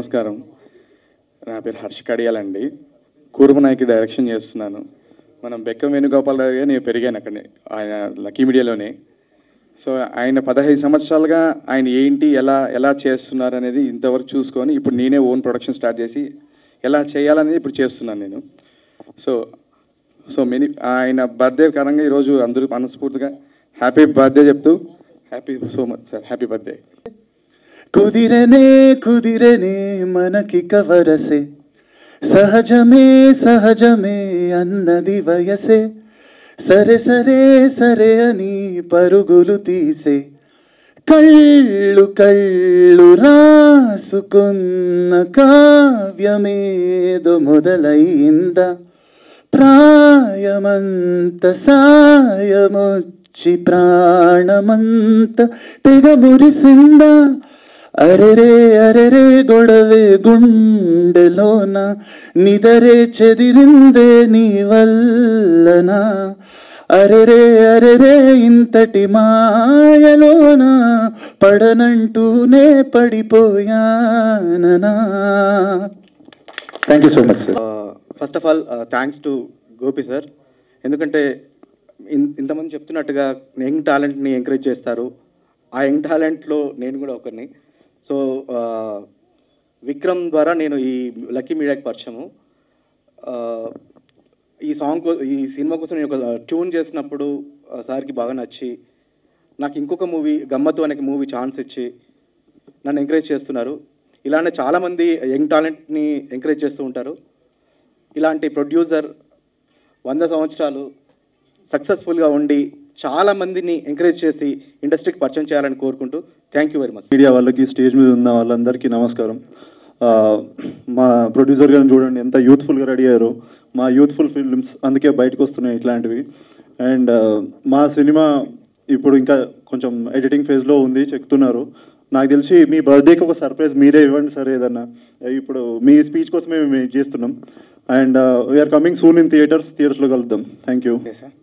నమస్కారం నా పేరు హర్ష కడియాలండి కూర్మనాయకి డైరెక్షన్ చేస్తున్నాను మనం బెక్కం వేణుగోపాల్ గారు నేను పెరిగాను అక్కడనే ఆయన లక్కీ మీడియాలోనే సో ఆయన పదహైదు సంవత్సరాలుగా ఆయన ఏంటి ఎలా ఎలా చేస్తున్నారు అనేది ఇంతవరకు చూసుకొని ఇప్పుడు నేనే ఓన్ ప్రొడక్షన్ స్టార్ట్ చేసి ఎలా చేయాలనేది ఇప్పుడు చేస్తున్నాను నేను సో సో మెనీ ఆయన బర్త్డే కారణంగా ఈరోజు అందరూ మనస్ఫూర్తిగా హ్యాపీ బర్త్డే చెప్తూ happy so much sir happy birthday కుదిరనే కుదిరనే మనకి కవరసే సహజమే సహజమే అన్నది వయసే సరే సరే సరే అని పరుగులు తీసే కళ్ళు కళ్ళు రాసుకున్న కావ్యమేదో మొదలైందా ప్రాయమంత సాయమొచ్చి ప్రాణమంత తెగ మురిసిందా అరెరే అరెరే గొడవే గుండెలోన నిదరే చెదిరిందే నీ వల్లనా అరెరే అరెరే ఇంతటి మాయలోన పడనంటూనే పడిపోయాననా thank you so much sir first of all thanks to Gopi sir ఎందుకంటే ఇన్- ఇంతమంది చెప్తున్నట్టుగా యంగ్ టాలెంట్ని ఎంకరేజ్ చేస్తారు ఆ యంగ్ టాలెంట్లో నేను కూడా ఒకరిని సో విక్రమ్ ద్వారా నేను ఈ లక్కీ మీడియాకి పరిచయము ఆ, ఈ సాంగ్ కో- ఈ సినిమా కోసం నేను ఒక ట్యూన్ చేసినప్పుడు ఆ, సార్కి బాగా నచ్చి నాకు ఇంకొక మూవీ గమ్మత్తు అనే మూవీ ఛాన్స్ ఇచ్చి నన్ను ఎంకరేజ్ చేస్తున్నారు ఇలానే చాలామంది యంగ్ టాలెంట్ని ఎంకరేజ్ చేస్తూ ఉంటారు ఇలాంటి ప్రొడ్యూసర్ వంద సంవత్సరాలు సక్సెస్ఫుల్గా ఉండి చాలా మందిని ఎంకరేజ్ చేసి ఇండస్ట్రీకి పరిచయం చేయాలని కోరుకుంటూ thank you very much media వాళ్ళకి స్టేజ్ మీద ఉన్న వాళ్ళందరికీ నమస్కారం ఆ, మా ప్రొడ్యూసర్ గారిని చూడండి ఎంత యూత్ఫుల్గా రెడీ అయ్యారు మా యూత్ఫుల్ ఫిల్మ్స్ అందుకే బయటకు వస్తున్నాయి ఇట్లాంటివి అండ్ మా సినిమా ఇప్పుడు ఇంకా కొంచెం ఎడిటింగ్ ఫేజ్లో ఉంది చెప్తున్నారు నాకు తెలిసి మీ బర్త్డేకి ఒక సర్ప్రైజ్ మీరే ఇవ్వండి సార్ ఏదన్నా ఇప్పుడు మీ స్పీచ్ కోసమే మేము ఇది చేస్తున్నాం and we are coming soon in theatres థియేటర్స్లో కలుద్దాం థ్యాంక్ యూ ఓకే సార్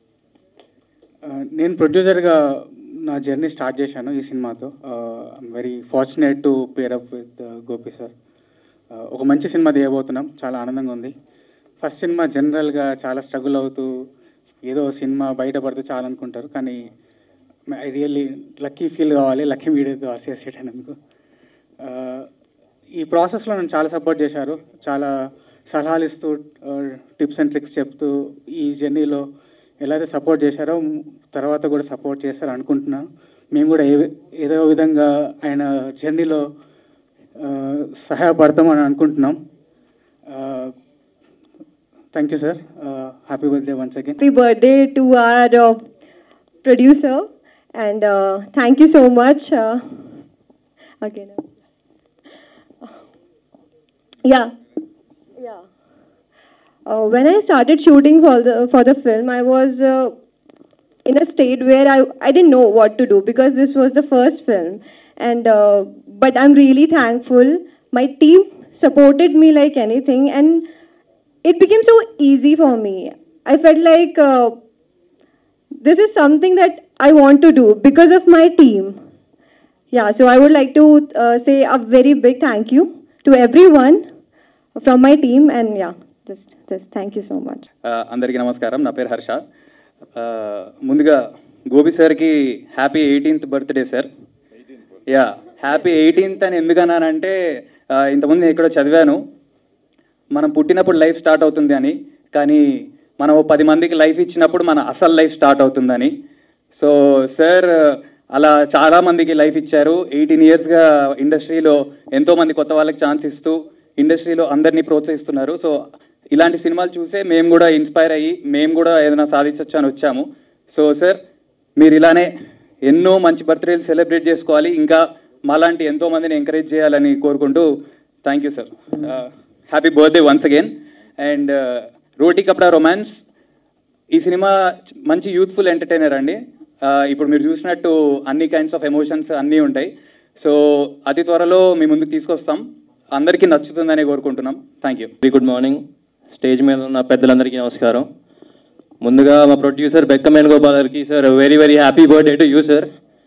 ఆ, నేను ప్రొడ్యూసర్గా నా జర్నీ స్టార్ట్ చేశాను ఈ సినిమాతో I'm very fortunate to pair up with Gopi sir ఒక మంచి సినిమా తీయబోతున్నాం చాలా ఆనందంగా ఉంది ఫస్ట్ సినిమా జనరల్గా చాలా స్ట్రగుల్ అవుతూ ఏదో సినిమా బయటపడితే చాలా అనుకుంటారు కానీ ఐ రియల్లీ లక్కీ ఫీల్ కావాలి లక్కీ మీడియాతో అసోసియేట్ అయినందుకు ఆ, ఈ ప్రాసెస్లో నన్ను చాలా సపోర్ట్ చేశారు చాలా సలహాలు ఇస్తూ టిప్స్ అండ్ ట్రిక్స్ చెప్తూ ఈ జర్నీలో ఎలా అయితే సపోర్ట్ చేశారో మ్, తర్వాత కూడా సపోర్ట్ చేస్తారు అనుకుంటున్నాను మేము కూడా ఏ ఏదో విధంగా ఆయన జర్నీలో ఆ, సహాయపడతామని అనుకుంటున్నాం thank you sir happy birthday once again happy birthday to our uh, producer and uh, thank you so much uh, again yeah yeah uh, when i started shooting for the for the film i was uh, in a state where I, I didn't know what to do because this was the first film and uh, but i'm really thankful my team supported me like anything and it became so easy for me i felt like uh, this is something that i want to do because of my team yeah so i would like to uh, say a very big thank you to everyone from my team and yeah just this thank you so much ఆ, అందరికీ నమస్కారం నా పేరు హర్ష ఆ, ముందుగా గోపి సార్కి happy eighteenth birthday sir yeah happy eighteenth అని ఎందుకన్నానంటే ఆ, ఇంతకుముందు నేను ఎక్కడో చదివాను మనం పుట్టినప్పుడు లైఫ్ స్టార్ట్ అవుతుంది అని కానీ మనం ఓ పది మందికి లైఫ్ ఇచ్చినప్పుడు మన అసలు లైఫ్ స్టార్ట్ అవుతుందని సో సార్ అలా చాలా మందికి లైఫ్ ఇచ్చారు ఎయిటీన్ ఇయర్స్గా ఇండస్ట్రీలో ఎంతో మంది కొత్త వాళ్ళకి ఛాన్స్ ఇస్తూ ఇండస్ట్రీలో అందరినీ ప్రోత్సహిస్తున్నారు సో ఇలాంటి సినిమాలు చూసే మేము కూడా ఇన్స్పైర్ అయ్యి మేము కూడా ఏదైనా సాధించవచ్చు అని వచ్చాము సో సార్ మీరు ఇలానే ఎన్నో మంచి బర్త్డేలు సెలబ్రేట్ చేసుకోవాలి ఇంకా మాలాంటి ఎంతో మందిని ఎంకరేజ్ చేయాలని కోరుకుంటూ thank you sir happy birthday once again and Roti Kapda romance ఈ సినిమా చ- మంచి యూత్ఫుల్ ఎంటర్టైనర్ అండి ఆ, ఇప్పుడు మీరు చూసినట్టు అన్ని కైండ్స్ ఆఫ్ ఎమోషన్స్ అన్నీ ఉంటాయి సో అతి త్వరలో మీ ముందుకు తీసుకొస్తాం అందరికీ నచ్చుతుందని కోరుకుంటున్నాం thank you very good morning stage మీద ఉన్న పెద్దలందరికీ నమస్కారం ముందుగా మా ప్రొడ్యూసర్ బెక్క వేణుగోపాల్ గారికి sir very very happy birthday to you sir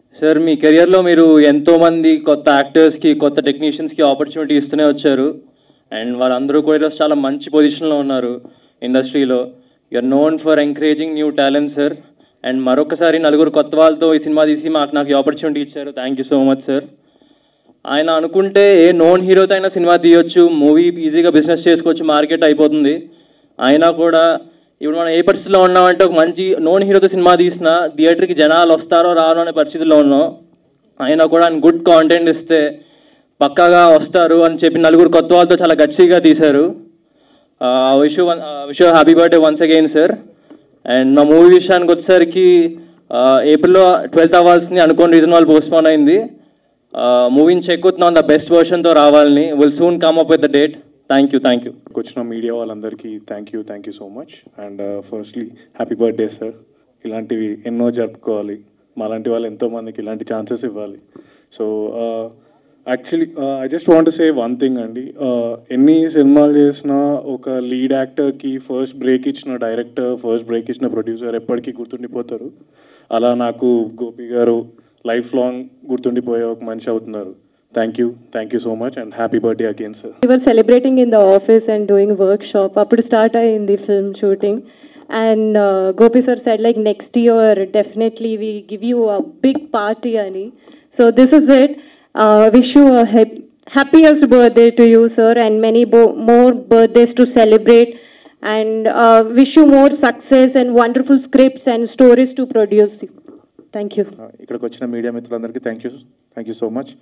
sir మీ కెరియర్లో మీరు ఎంతోమంది కొత్త యాక్టర్స్కి కొత్త టెక్నీషియన్స్కి ఆపర్చునిటీ ఇస్తూనే వచ్చారు అండ్ వాళ్ళందరూ కూడా ఈరోజు చాలా మంచి పొజిషన్లో ఉన్నారు ఇండస్ట్రీలో you are known for encouraging new talent sir and మరొకసారి నలుగురు కొత్త వాళ్ళతో ఈ సినిమా తీసి మాకు నాకు ఆపర్చునిటీ ఇచ్చారు thank you so much sir ఆయన అనుకుంటే ఏ నోన్ హీరోతో అయినా సినిమా తీయొచ్చు మూవీ ఈజీగా బిజినెస్ చేసుకోవచ్చు మార్కెట్ అయిపోతుంది అయినా కూడా ఇప్పుడు మనం ఏ పరిస్థితిలో ఉన్నామంటే ఒక మంచి నోన్ హీరోతో సినిమా తీసినా థియేటర్కి జనాలు వస్తారో రారో అనే పరిస్థితిలో ఉన్నాం అయినా కూడా ఆయన గుడ్ కాంటెంట్ ఇస్తే పక్కాగా వస్తారు అని చెప్పి నలుగురు కొత్త వాళ్ళతో చాలా గట్సిగా తీశారు wish wish happy birthday once again sir and నా మూవీ విషయానికి వచ్చేసరికి ఏప్రిల్లో ట్వెల్త్ అవ్వాల్సింది అనుకోని రీజన్ వాళ్ళు పోస్ట్పోన్ అయింది మూవీని చెక్ అవుతున్నాం ద బెస్ట్ వర్షన్తో రావాలని will soon come up with the date thank you thank you వచ్చిన మీడియా వాళ్ళందరికీ thank you thank you so much and firstly happy birthday sir ఇలాంటివి ఎన్నో జరుపుకోవాలి మాలాంటి వాళ్ళు ఎంతో మందికి ఇలాంటి ఛాన్సెస్ ఇవ్వాలి so actually I just want say one thing అండి Uh, ఎన్ని సినిమాలు చేసినా ఒక లీడ్ యాక్టర్కి ఫస్ట్ బ్రేక్ ఇచ్చిన డైరెక్టర్ ఫస్ట్ బ్రేక్ ఇచ్చిన ప్రొడ్యూసర్ ఎప్పటికీ గుర్తుండిపోతారు అలా నాకు గోపి గారు లైఫ్ లాంగ్ గుర్తుండిపోయే ఒక మనిషి అవుతున్నారు thank you thank you so much and happy birthday again sir We were celebrating in the office and doing workshop. అప్పుడు స్టార్ట్ అయింది film shooting and Gopi sir said like next year definitely we give you a big party అని so this is it wish you happiest birthday to you sir and many more birthdays to celebrate and wish you more success and wonderful scripts and stories to produce thank you ఇక్కడికి వచ్చిన media మిత్రులందరికీ thank you thank you so much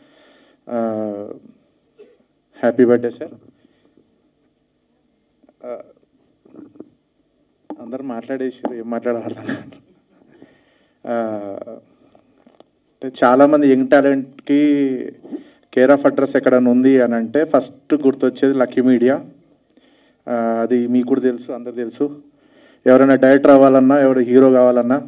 happy birthday sir అందరు మాట్లాడేసారు ఏం మాట్లాడాలి అంటే చాలామంది young టాలెంట్కి కేర్ ఆఫ్ అడ్రస్ ఎక్కడైనా ఉంది అని అంటే ఫస్ట్ గుర్తొచ్చేది లక్కీ మీడియా అది మీకు కూడా తెలుసు అందరు తెలుసు ఎవరైనా డైరెక్టర్ అవ్వాలన్నా ఎవరు హీరో కావాలన్నా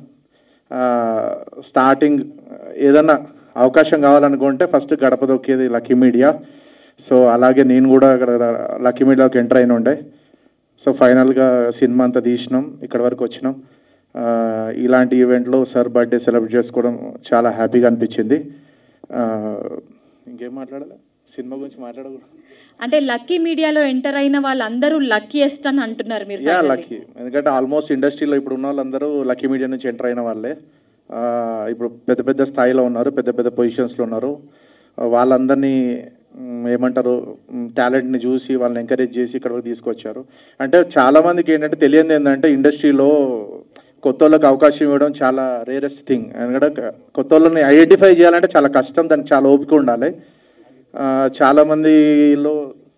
స్టార్టింగ్ ఏదన్నా అవకాశం కావాలనుకుంటే ఫస్ట్ గడప దొక్కేది లక్కీ మీడియా సో అలాగే నేను కూడా అక్కడ లక్కీ మీడియాలోకి ఎంటర్ అయిన ఉండే సో ఫైనల్గా సినిమా అంతా తీసినాం ఇక్కడ వరకు వచ్చినాం ఆ, ఇలాంటి ఈవెంట్లో సార్ బర్త్డే సెలబ్రేట్ చేసుకోవడం చాలా హ్యాపీగా అనిపించింది ఆ, ఇంకేం మాట్లాడాలి సినిమా గురించి మాట్లాడకూడదు అంటే లక్కీ మీడియాలో ఎంటర్ అయిన వాళ్ళందరూ లక్కీయెస్ట్ అని అంటున్నారు మీరు యా finally. లక్కీ ఎందుకంటే ఆల్మోస్ట్ ఇండస్ట్రీలో ఇప్పుడు ఉన్న వాళ్ళందరూ లక్కీ మీడియా నుంచి ఎంటర్ అయిన వాళ్ళే ఆ, ఇప్పుడు పెద్ద పెద్ద స్థాయిలో ఉన్నారు పెద్ద పెద్ద పొజిషన్స్లో ఉన్నారు ఆ, వాళ్ళందరినీ మ్, ఏమంటారు టాలెంట్ని చూసి వాళ్ళని ఎంకరేజ్ చేసి ఇక్కడ వరకు తీసుకొచ్చారు అంటే చాలా మందికి ఏంటంటే తెలియదు ఏంటంటే ఇండస్ట్రీలో కొత్త వాళ్ళకి అవకాశం ఇవ్వడం చాలా రేరెస్ట్ థింగ్ ఎందుకంటే కొత్త వాళ్ళని ఐడెంటిఫై చేయాలంటే చాలా కష్టం దానికి చాలా ఓపిక ఉండాలి ఆ, చాలా మందిలో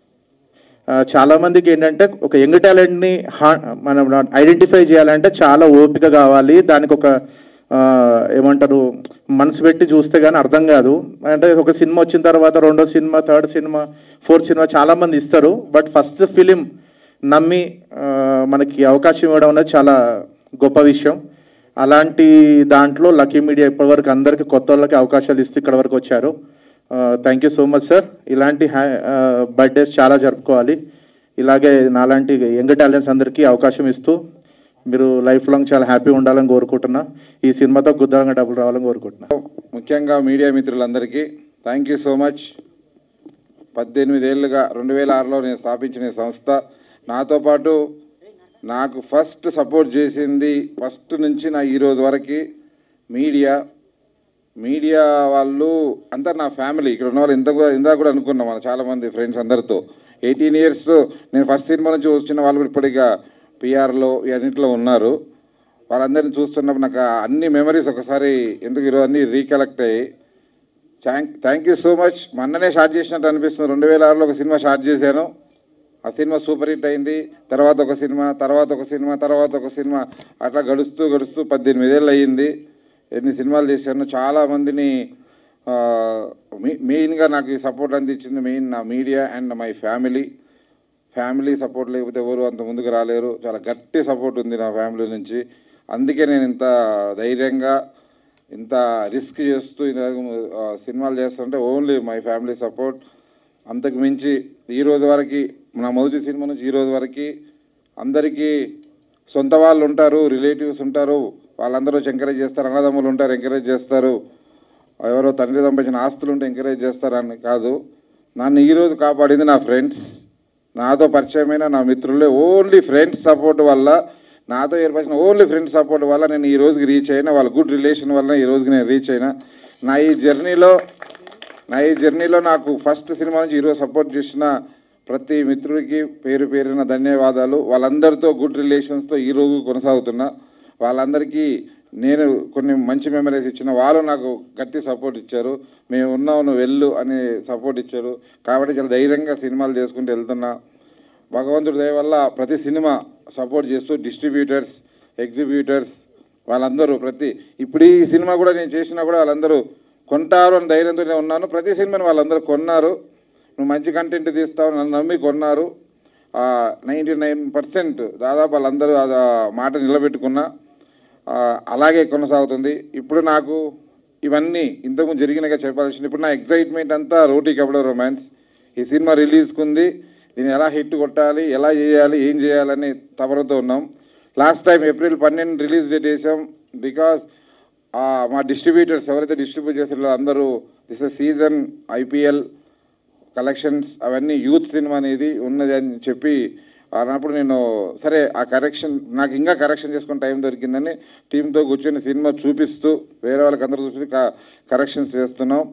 ఆ, చాలా మందికి ఏంటంటే ఒక యంగ్ టాలెంట్ని హా- మనం ఐడెంటిఫై చేయాలంటే చాలా ఓపిక కావాలి దానికి ఒక ఆ, ఏమంటారు మనసు పెట్టి చూస్తే కానీ అర్థం కాదు అంటే ఒక సినిమా వచ్చిన తర్వాత రెండో సినిమా థర్డ్ సినిమా ఫోర్త్ సినిమా చాలా మంది ఇస్తారు బట్ ఫస్ట్ ఫిలిం నమ్మి ఆ, మనకి అవకాశం ఇవ్వడం అనేది చాలా గొప్ప విషయం అలాంటి దాంట్లో లక్కీ మీడియా ఇప్పటివరకు అందరికీ కొత్త వాళ్ళకి అవకాశాలు ఇస్తూ ఇక్కడ వరకు వచ్చారు thank you so much sir ఇలాంటి హ్యా బర్త్డేస్ చాలా జరుపుకోవాలి ఇలాగే నాలాంటి యంగ్ టాలెంట్స్ అందరికీ అవకాశం ఇస్తూ మీరు లైఫ్ లాంగ్ చాలా హ్యాపీ ఉండాలని కోరుకుంటున్నా ఈ సినిమాతో గుద్దాలంగా డబ్బులు రావాలని కోరుకుంటున్నా ముఖ్యంగా మీడియా మిత్రులందరికీ థ్యాంక్ యూ సో మచ్ పద్దెనిమిదేళ్ళుగా రెండు వేల ఆరులో నేను స్థాపించిన ఈ సంస్థ నాతో పాటు నాకు ఫస్ట్ సపోర్ట్ చేసింది ఫస్ట్ నుంచి నా ఈ రోజు వరకు మీడియా మీడియా వాళ్ళు అంతా నా ఫ్యామిలీ ఇక్కడ ఉన్న వాళ్ళు ఇంత కూడా- ఇందాక కూడా అనుకున్నాం మన చాలామంది ఫ్రెండ్స్ అందరితో ఎయిటీన్ ఇయర్స్ నేను ఫస్ట్ సినిమా నుంచి వచ్చిన వాళ్ళు కూడా ఇప్పటిగా పిఆర్లో అన్నింటిలో ఉన్నారు వాళ్ళందరినీ చూస్తున్నప్పుడు నాకు ఆ అన్ని మెమరీస్ ఒకసారి ఎందుకు ఈరోజు అన్ని రీకలెక్ట్ అయ్యి thank thank you so much మొన్ననే స్టార్ట్ చేసినట్టు అనిపిస్తుంది రెండు వేల ఆరులో ఒక సినిమా స్టార్ట్ చేశాను ఆ సినిమా సూపర్ హిట్ అయింది తర్వాత ఒక సినిమా తర్వాత ఒక సినిమా తర్వాత ఒక సినిమా అట్లా గడుస్తూ గడుస్తూ పద్దెనిమిదేళ్ళు అయ్యింది ఎన్ని సినిమాలు చేశాను చాలా మందిని ఆ, మె- మెయిన్గా నాకు ఈ సపోర్ట్ అందించింది మెయిన్ నా media and my family family support లేకపోతే ఎవరు అంత ముందుకు రాలేరు చాలా గట్టి సపోర్ట్ ఉంది నా ఫ్యామిలీ నుంచి అందుకే నేను ఇంత ధైర్యంగా ఇంత రిస్క్ చేస్తూ ఇంత ఆ, సినిమాలు చేస్తుంటే ఓన్లీ మై ఫ్యామిలీ సపోర్ట్ అంతకు మించి ఈ రోజు వరకు నా మొదటి సినిమా నుంచి ఈ రోజు వరకు అందరికీ సొంత వాళ్ళు ఉంటారు రిలేటివ్స్ ఉంటారు వాళ్ళందరూ వచ్చి ఎంకరేజ్ చేస్తారు అన్నదమ్ములు ఉంటారు ఎంకరేజ్ చేస్తారు ఎవరో తండ్రి సంపాదించిన ఆస్తులు ఉంటే ఎంకరేజ్ చేస్తారని కాదు నన్ను ఈరోజు కాపాడింది నా ఫ్రెండ్స్ నాతో పరిచయమైన నా మిత్రులే ఓన్లీ ఫ్రెండ్స్ సపోర్ట్ వల్ల నాతో ఏర్పరిచిన ఓన్లీ ఫ్రెండ్స్ సపోర్ట్ వల్ల నేను ఈ రోజుకి రీచ్ అయినా వాళ్ళ గుడ్ రిలేషన్ వల్ల ఈ రోజుకి నేను రీచ్ అయినా నా ఈ జర్నీలో నా ఈ జర్నీలో నాకు ఫస్ట్ సినిమా నుంచి ఈరోజు సపోర్ట్ చేసిన ప్రతి మిత్రుడికి పేరు పేరున ధన్యవాదాలు వాళ్ళందరితో గుడ్ రిలేషన్స్తో ఈ రోజు కొనసాగుతున్నా వాళ్ళందరికీ నేను కొన్ని మంచి మెమరీస్ ఇచ్చిన వాళ్ళు నాకు గట్టి సపోర్ట్ ఇచ్చారు మేము ఉన్నావు నువ్వు వెళ్ళు అని సపోర్ట్ ఇచ్చారు కాబట్టి చాలా ధైర్యంగా సినిమాలు చేసుకుంటూ వెళ్తున్నా భగవంతుడి దయ వల్ల ప్రతి సినిమా సపోర్ట్ చేస్తూ డిస్ట్రిబ్యూటర్స్ ఎగ్జిబ్యూటర్స్ వాళ్ళందరూ ప్రతి ఇప్పుడు ఈ సినిమా కూడా నేను చేసినా కూడా వాళ్ళందరూ కొంటారు అని ధైర్యంతోనే ఉన్నాను ప్రతి సినిమాని వాళ్ళందరూ కొన్నారు నువ్వు మంచి కంటెంట్ తీస్తావు నన్ను నమ్మి కొన్నారు నైంటీ నైన్ పర్సెంట్ దాదాపు వాళ్ళందరూ అది ఆ మాట నిలబెట్టుకున్నా ఆ, అలాగే కొనసాగుతుంది ఇప్పుడు నాకు ఇవన్నీ ఇంతకుముందు జరిగినగా చెప్పాల్సింది ఇప్పుడు నా ఎగ్జైట్మెంట్ అంతా రోటీ కబడ రొమాన్స్ ఈ సినిమా రిలీజ్కుంది దీన్ని ఎలా హిట్ కొట్టాలి ఎలా చేయాలి ఏం చేయాలని తపనతో ఉన్నాం లాస్ట్ టైం ఏప్రిల్ పన్నెండు రిలీజ్ డేట్ వేసాం బికాస్ మా డిస్ట్రిబ్యూటర్స్ ఎవరైతే డిస్ట్రిబ్యూట్ చేస్తారో అందరూ దిస్ సీజన్ ఐపీఎల్ కలెక్షన్స్ అవన్నీ యూత్ సినిమా అనేది ఉన్నది అని చెప్పి అన్నప్పుడు నేను సరే ఆ కరెక్షన్ నాకు ఇంకా కరెక్షన్ చేసుకుని టైం దొరికిందని టీంతో కూర్చొని సినిమా చూపిస్తూ వేరే వాళ్ళకి అందరూ చూపిస్తూ కరెక్షన్స్ చేస్తున్నాం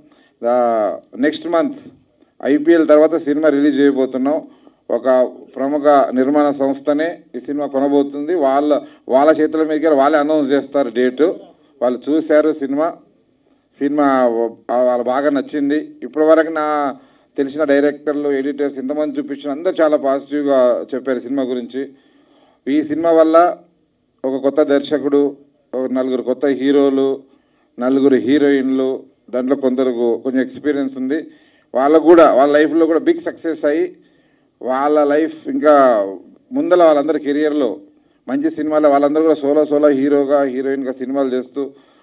నెక్స్ట్ మంత్ ఐపీఎల్ తర్వాత సినిమా రిలీజ్ చేయబోతున్నాం ఒక ప్రముఖ నిర్మాణ సంస్థనే ఈ సినిమా కొనబోతుంది వాళ్ళ వాళ్ళ చేతుల మీదకి వాళ్ళే అనౌన్స్ చేస్తారు డేటు వాళ్ళు చూశారు సినిమా సినిమా వాళ్ళ బాగా నచ్చింది ఇప్పటి వరకు నా తెలిసిన డైరెక్టర్లు ఎడిటర్స్ ఇంతమంది చూపించిన అందరూ చాలా పాజిటివ్గా చెప్పారు సినిమా గురించి ఈ సినిమా వల్ల ఒక కొత్త దర్శకుడు ఒక నలుగురు కొత్త హీరోలు నలుగురు హీరోయిన్లు దాంట్లో కొందరు కొంచెం ఎక్స్పీరియన్స్ ఉంది వాళ్ళకు కూడా వాళ్ళ లైఫ్లో కూడా బిగ్ సక్సెస్ అయ్యి వాళ్ళ లైఫ్ ఇంకా ముందల వాళ్ళందరి కెరియర్లో మంచి సినిమాలు వాళ్ళందరూ కూడా సోలో సోలో హీరోగా హీరోయిన్గా సినిమాలు చేస్తూ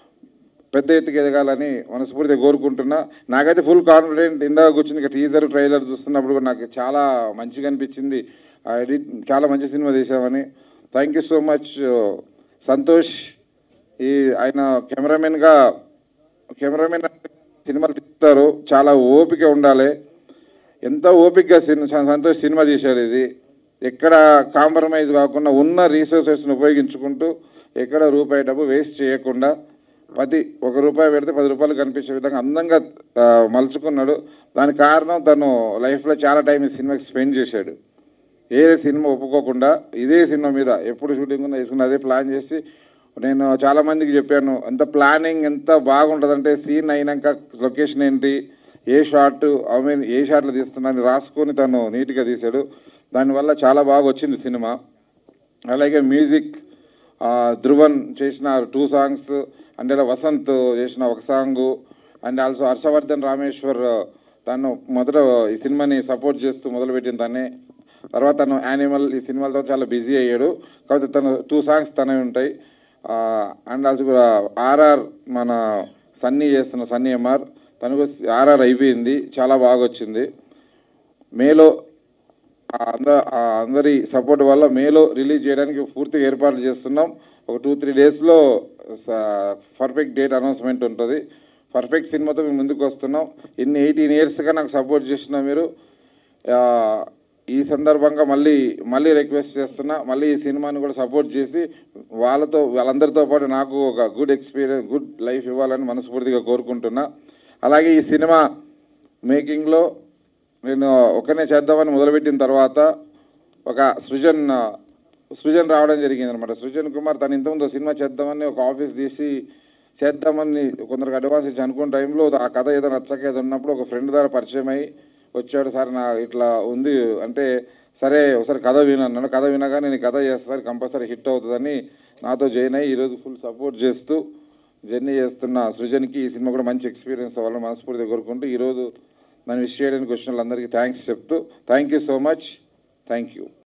పెద్ద ఎత్తుకు ఎదగాలని మనస్ఫూర్తిగా కోరుకుంటున్నా నాకైతే ఫుల్ కాన్ఫిడెంట్ ఇందాక కూర్చుని ఇక టీజర్ ట్రైలర్ చూస్తున్నప్పుడు కూడా నాకు చాలా మంచిగా అనిపించింది ఆ ఎడిట్ చాలా మంచి సినిమా తీసామని thank you so much Santosh ఈ ఆయన కెమెరామెన్గా కెమెరామెన్ సినిమాలు తీస్తారు చాలా ఓపిక ఉండాలి ఎంత ఓపికగా సినిమా సంతోష్ సినిమా తీశారు ఇది ఎక్కడ కాంప్రమైజ్ కాకుండా ఉన్న రీసోర్సెస్ని ఉపయోగించుకుంటూ ఎక్కడ రూపాయి డబ్బు వేస్ట్ చేయకుండా పది ఒక రూపాయి పెడితే పది రూపాయలు కనిపించే విధంగా అందంగా ఆ, మలుచుకున్నాడు దానికి కారణం తను లైఫ్లో చాలా టైం ఈ సినిమాకి స్పెండ్ చేశాడు ఏ సినిమా ఒప్పుకోకుండా ఇదే సినిమా మీద ఎప్పుడు షూటింగ్ ఉందో వేసుకుని అదే ప్లాన్ చేసి నేను చాలా మందికి చెప్పాను ఎంత ప్లానింగ్ ఎంత బాగుంటుందంటే సీన్ అయినాక లొకేషన్ ఏంటి ఏ షాట్ ఐ మీన్ ఏ షాట్లు తీస్తున్నాను రాసుకొని తను నీట్గా తీశాడు దానివల్ల చాలా బాగా వచ్చింది సినిమా అలాగే మ్యూజిక్ ఆ, ధ్రువన్ చేసిన టూ సాంగ్స్ అండ్ ఇలా వసంత్ చేసిన ఒక song and also Harshavardhan Rameshwar తను మొదట ఈ సినిమాని సపోర్ట్ చేస్తూ మొదలుపెట్టిన తనే తర్వాత తను యానిమల్ ఈ సినిమాలతో చాలా బిజీ అయ్యాడు కాబట్టి తను టూ సాంగ్స్ తనవి ఉంటాయి అండ్ ఆల్సో ఆర్ఆర్ మన సన్నీ చేస్తున్న సన్నీ ఎంఆర్ తనకు ఆర్ఆర్ అయిపోయింది చాలా బాగా వచ్చింది మేలో ఆ అంద ఆ అందరి సపోర్ట్ వల్ల మేలో రిలీజ్ చేయడానికి పూర్తిగా ఏర్పాట్లు చేస్తున్నాం ఒక టూ త్రీ డేస్లో పర్ఫెక్ట్ డేట్ అనౌన్స్మెంట్ ఉంటుంది పర్ఫెక్ట్ సినిమాతో మేము ముందుకు వస్తున్నాం ఇన్ని ఎయిటీన్ ఇయర్స్గా నాకు సపోర్ట్ చేసిన మీరు ఆ, ఈ సందర్భంగా మళ్ళీ మళ్ళీ రిక్వెస్ట్ చేస్తున్నా మళ్ళీ ఈ సినిమాని కూడా సపోర్ట్ చేసి వాళ్ళతో వాళ్ళందరితో పాటు నాకు ఒక గుడ్ ఎక్స్పీరియన్స్ గుడ్ లైఫ్ ఇవ్వాలని మనస్ఫూర్తిగా కోరుకుంటున్నా అలాగే ఈ సినిమా మేకింగ్లో నేను ఒకనే చేద్దామని మొదలుపెట్టిన తర్వాత ఒక సృజన్ సృజన్ రావడం జరిగింది అనమాట సృజన్ కుమార్ తను ఇంతకుముందు సినిమా చేద్దామని ఒక ఆఫీస్ తీసి చేద్దామని కొందరికి అడ్వాన్స్ ఇచ్చి అనుకున్న టైంలో ఆ కథ ఏదో నచ్చక ఏదో ఉన్నప్పుడు ఒక ఫ్రెండ్ ద్వారా పరిచయం అయ్యి వచ్చాడు సార్ నా ఇట్లా ఉంది అంటే సరే ఒకసారి కథ వినన్నాను కథ వినగా నేను ఈ కథ చేస్తా సార్ కంపల్సరీ హిట్ అవుతుందని నాతో జాయిన్ అయ్యి ఈరోజు ఫుల్ సపోర్ట్ చేస్తూ జర్నీ చేస్తున్న సృజన్కి ఈ సినిమా కూడా మంచి ఎక్స్పీరియన్స్ అవ్వాలని మనస్ఫూర్తిగా కోరుకుంటూ ఈరోజు నన్ను విష్ చేయడానికి వచ్చిన వాళ్ళందరికీ థ్యాంక్స్ చెప్తూ thank you so much thank you